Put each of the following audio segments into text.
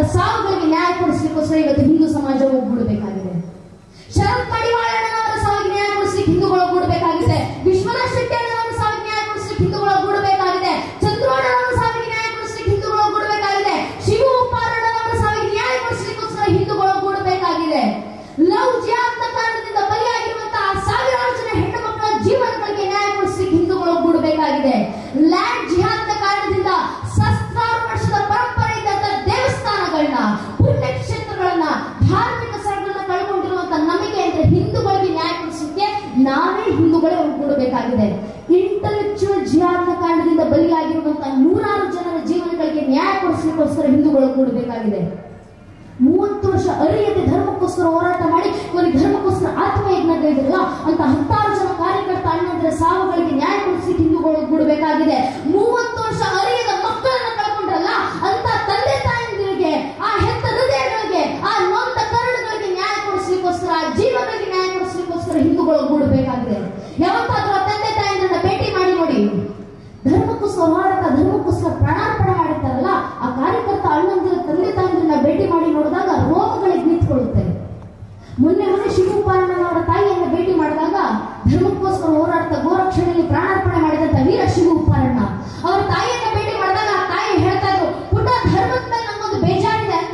ಸಾವುಗಳಿಗೆ ನ್ಯಾಯ ಕೊಡಿಸ್ಲಿಕ್ಕೋಸ್ಕರ ಇವತ್ತು ಹಿಂದೂ ಸಮಾಜ ಒಗ್ಗೂಡಬೇಕಾಗಿದೆ ಶರತ್ ಮಡಿವಾಳಣ್ಣನವರ ಸಾವಿಗೆ ನ್ಯಾಯ ಕೊಡಿಸ್ಲಿಕ್ಕೆ ಹಿಂದೂಗಳು ಒಗ್ಗೂಡಬೇಕಾಗಿದೆ ವಿಶ್ವನಾಥ್ ಶೆಟ್ಟಿ ಅಣ್ಣನವರ ಸಾವಿಗೆ ನ್ಯಾಯ ಕೊಡಿಸ್ಲಿಕ್ಕೆ ಹಿಂದೂಗಳು ಒಗ್ಗೂಡಬೇಕಾಗಿದೆ ಚಂದ್ರೋಣ್ಣನವರ ಸಾವಿಗೆ ನ್ಯಾಯ ಕೊಡಿಸ್ಲಿಕ್ಕೆ ಹಿಂದೂಗಳು ಒಗ್ಗೂಡಬೇಕಾಗಿದೆ ಶಿವು ಉಪ್ಪಾರಣ್ಣನವರ ಸಾವಿಗೆ ನ್ಯಾಯ ಕೊಡಿಸ್ಲಿಕ್ಕೋಸ್ಕರ ಹಿಂದೂಗಳು ಒಗ್ಗೂಡಬೇಕಾಗಿದೆ ಲವ್ ಜಿಹಾದ್ನ ಕಾರಣದಿಂದ ಬಲಿಯಾಗಿರುವಂತಹ ಸಾವಿರಾರು ಜನ ಹೆಣ್ಣು ಮಕ್ಕಳ ಜೀವನಗಳಿಗೆ ನ್ಯಾಯ ಕೊಡಿಸ್ಲಿಕ್ಕೆ ಹಿಂದೂಗಳು ಒಗ್ಗೂಡಬೇಕಾಗಿದೆ ಲ್ಯಾಂಡ್ ಜಿಹಾದ್ನ ಕಾರಣದಿಂದ ಸಹಸ್ರಾರು ವರ್ಷದ ಪರಂಪರೆ ಇದ್ದಂತ ದೇವಸ್ಥಾನಗಳನ್ನ ಪುಣ್ಯ ಕ್ಷೇತ್ರಗಳನ್ನ ಧಾರ್ಮಿಕ ಸ್ಥಳಗಳನ್ನ ಕಳ್ಕೊಂಡಿರುವಂತ ನಮಗೆ ಅಂದ್ರೆ ಹಿಂದೂಗಳಿಗೆ ನ್ಯಾಯ ಕೊಡಿಸಲಿಕ್ಕೆ ನಾವೇ ಹಿಂದೂಗಳೇ ಒಗ್ಗೂಡಬೇಕಾಗಿದೆ ಇಂಟಲೆಕ್ಚುಯಲ್ ಜಿಹಾದ್ನ ಕಾರಣದಿಂದ ಬಲಿಯಾಗಿರುವಂತಹ ನೂರಾರು ಜನರ ಜೀವನಗಳಿಗೆ ನ್ಯಾಯ ಕೊಡಿಸ್ಲಿಕ್ಕೋಸ್ಕರ ಹಿಂದೂಗಳು ಒಗ್ಗೂಡಬೇಕಾಗಿದೆ ಮೂವತ್ತು ವರ್ಷ ಅರಿಯದೆ ಧರ್ಮಕ್ಕೋಸ್ಕರ ಹೋರಾಟ ಮಾಡಿ ಕೊನೆಗೆ ಧರ್ಮಕ್ಕೋಸ್ಕರ ಆತ್ಮಯಜ್ಞಗಳಿದ್ರಲ್ಲ ಅಂತ ಹತ್ತಾರು ಜನ ಕಾರ್ಯಕರ್ತ ಅಣ್ಣಂದ್ರೆ ಸಾವುಗಳಿಗೆ ನ್ಯಾಯ ಕೊಡಿಸ್ಲಿಕ್ಕೆ ಹಿಂದೂಗಳು ಒಗ್ಗೂಡಬೇಕಾಗಿದೆ ಮೂವತ್ತು ವರ್ಷ ಅರಿಯದ ಮಕ್ಕಳನ್ನ ಕಳ್ಕೊಂಡ್ರಲ್ಲ ಅಂತ ತಂದೆ ತಾಯಂದಿರಿಗೆ ಆ ಹೆತ್ತ ಹೃದಯಗಳಿಗೆ ಆ ನೊಂದ ಕರುಳುಗಳಿಗೆ ನ್ಯಾಯ ಕೊಡಿಸ್ಲಿಕ್ಕೋಸ್ಕರ ಆ ಜೀವಗಳಿಗೆ ನ್ಯಾಯ ಕೊಡಿಸ್ಲಿಕ್ಕೋಸ್ಕರ ಹಿಂದೂಗಳು ಒಗ್ಗೂಡಬೇಕಾಗಿದೆ ಯಾವತ್ತಾದ್ರೂ ಆ ತಂದೆ ತಾಯಂದ್ರನ್ನ ಭೇಟಿ ಮಾಡಿ ನೋಡಿ ಧರ್ಮಕ್ಕೋಸ್ಕರ ಹೋರಾಟ ಧರ್ಮಕ್ಕೋಸ್ಕರ ಪ್ರಾಣಾರ್ಪಣೆ ಮಾಡಿರ್ತಾರಲ್ಲ ಆ ಕಾರ್ಯಕರ್ತ ಅಣ್ಣಂದಿರ ತಂದೆ ತಾಯಂದ್ರನ್ನ ಭೇಟಿ ಮಾಡಿ ನೋಡಿದಾಗ ರೋಗಗಳಿಗೆ ನಿಂತ್ಕೊಳ್ಳುತ್ತೆ ಮೊನ್ನೆ ಮೊನ್ನೆ ಶಿವಪಾಲಣ್ಣನವರ ತಾಯಿಯನ್ನ ಭೇಟಿ ಮಾಡಿದಾಗ ಧರ್ಮಕ್ಕೋಸ್ಕರ ಹೋರಾಡ್ತಾ ಗೋರಕ್ಷಣೆಯಲ್ಲಿ ಪ್ರಾಣಾರ್ಪಣೆ ಮಾಡಿದಂತ ವೀರ ಶಿವ ಉಪ್ಪಾರಣ್ಣ ಅವರ ತಾಯಿಯನ್ನ ಭೇಟಿ ಮಾಡಿದಾಗ ಆ ತಾಯಿ ಹೇಳ್ತಾ ಇದ್ರು ಪುಟ್ಟ ಧರ್ಮದ ಮೇಲೆ ನಮ್ಗೊಂದು ಬೇಜಾರಿದೆ ಅಂತ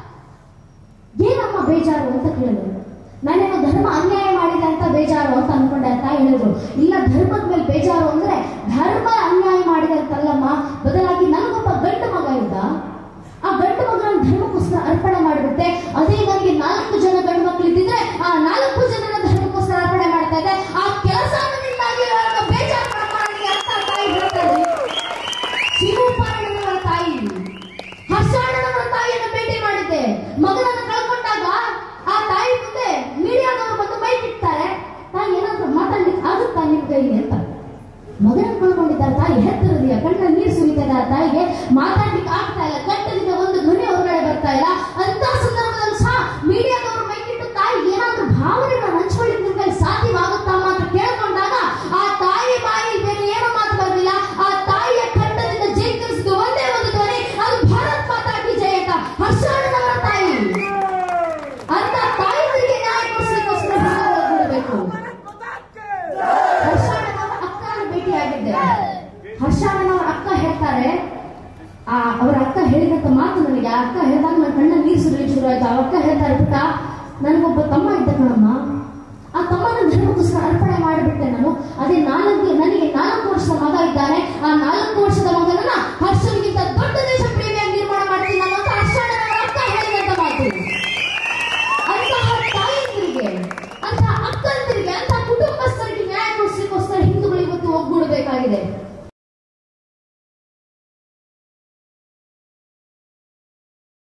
ಏನಮ್ಮ ಬೇಜಾರು ಅಂತ ಕೇಳಿದ್ರು ನಾನೇನೋ ಧರ್ಮ ಅನ್ಯಾಯ ಮಾಡಿದೆ ಅಂತ ಬೇಜಾರು ಅಂತ ಅನ್ಕೊಂಡೆ ಅಂತ ಹೇಳಿದ್ರು ಇಲ್ಲ ಧರ್ಮದ ಮೇಲೆ ಬೇಜಾರು ಅಂದ್ರೆ ಧರ್ಮ ಅನ್ಯಾಯ ಮಾಡಿದೆ ಅಂತಲ್ಲಮ್ಮ ಬದಲಾಗಿ ನನಗೊಬ್ಬ ಗಂಡು ಮಗ ಇದ್ದ ಆ ಗಂಡು ಮಗನ ಧರ್ಮಕ್ಕೋಸ್ಕರ ಅರ್ಪಣೆ ಮಾಡಿಬಿಟ್ಟೆ ಅದೇ ನನಗೆ ನಾಲ್ಕು ಜನ ಗಂಡು ಮಕ್ಕಳು ಇದ್ದಿದ್ರೆ ಆ ನಾಲ್ಕು ಜನರ ಧರ್ಮಕ್ಕೋಸ್ಕರ ಅರ್ಪಣೆ ಮಾಡ್ತಾ ಇದ್ದೆ ಆ ಕೆಲಸ ನನ್ನಿಂದಾಗಿ ನನ್ನ ಬೇಜಾರು ಮಾಡ್ಕೊಳ್ಳಿ ಅಂತ ಆ ತಾಯಿ ಹೇಳ್ತಾ ಇದ್ರಿ ಶಿವಪಾರಣವರ ತಾಯಿ ಹರ್ಷಾಣನವರ ತಾಯಿಯನ್ನು ಭೇಟಿ ಮಾಡಿದ್ದೆ ಮಗನನ್ನು ಕಳ್ಕೊಂಡಾಗ ಆ ತಾಯಿ ಮುಂದೆ ಮೀಡಿಯಾದವರು ಬಂದು ಮೈಕ್ ಇಡ್ತಾರೆ ತಾಯಿ ಏನಾದ್ರೂ ಮಾತಾಡ್ಲಿಕ್ಕೆ ಆಗುತ್ತಾ ನಿಮ್ ಕೈಲಿ ಅಂತ ಮಗನ ಕಳ್ಕೊಂಡಿದ್ದಾರೆ ತಾಯಿ ಹೆತ್ತರದಿಯ ಕಣ್ಣ ನೀರು ಸುರಿತಾ ಇದೆ ಆ ತಾಯಿಗೆ ಮಾತಾಡ್ಲಿಕ್ಕೆ ಆಗ್ತಾ ಇಲ್ಲ ಕಂಠದಿಂದ ಒಂದು ಧ್ವನಿ ಹೊರಗಡೆ ಬರ್ತಾ ಇಲ್ಲ ಅಂತ ಸಂದರ್ಭದಲ್ಲಿ ಸಹ ಮೀಡಿಯಾದವರು ಮೈಕಿಟ್ಟು ತಾಯಿ ಏನಾದ್ರೂ ಭಾವನೆಗಳನ್ನ ಹಂಚ್ಕೊಳ್ಳಿಕ್ಕೆ ನಿಮ್ ಕೈ ಸಾಧ್ಯವಾಗುತ್ತಾ ಅಂತ ಕೇಳ್ಕೊಂಡಾಗ ಆ ತಾಯಿ ಬಾಯಿ ಬೇರೆ ಏನೋ ಮಾತು ಬರಲಿಲ್ಲ ಆ ತಾಯಿಯ ಕಂಠದಿಂದ ಜೈಕರಿಸಿದ ಒಂದೇ ಒಂದು ಧ್ವನಿ ಅದು ಭಾರತ್ ಮಾತಾ ಕಿ ಜಯ ಅಂತ ಹರ್ಷಾಣನವರ ತಾಯಿ ಅಂತ ತಾಯಿಗಳಿಗೆ ನ್ಯಾಯ ಕೊಡಿಸ್ಲಿಕ್ಕೋಸ್ಕರ ಬಿಡಬೇಕು ಹರ್ಷಾಣನವರ ಅಕ್ಕನ ಭೇಟಿಯಾಗಿದ್ದೆ ಹರ್ಷಾಣನವರ ಅಕ್ಕ ಹೇಳ್ತಾರೆ ಆ ಅವರ ಅಕ್ಕ ಹೇಳಿದಂತ ಮಾತು ನನಗೆ ಆ ಅಕ್ಕ ಹೇಳಿದಾಗ ನನ್ನ ಕಣ್ಣ ನೀರು ಸುರಿಲಿಕ್ಕೆ ಶುರು ಆಯ್ತು ಆ ಅಕ್ಕ ಹೇಳ್ತಾರೆ ಪುಟ್ಟ ನನಗೊಬ್ಬ ತಮ್ಮ ಇದ್ದ ಕಣಮ್ಮ ಆ ತಮ್ಮನ ಧರ್ಮಕ್ಕೋಸ್ಕರ ಅರ್ಪಣೆ ಮಾಡಿಬಿಟ್ಟೆ ನಾನು ಅದೇ ನಾಲ್ಕು ನನಗೆ ನಾಲ್ಕು ವರ್ಷದ ಮಗ ಇದ್ದಾನೆ ಆ ನಾಲ್ಕು ವರ್ಷದ ಮಗನನ್ನ ಹರ್ಷನಿಗಿಂತ ದೊಡ್ಡ ದೇಶ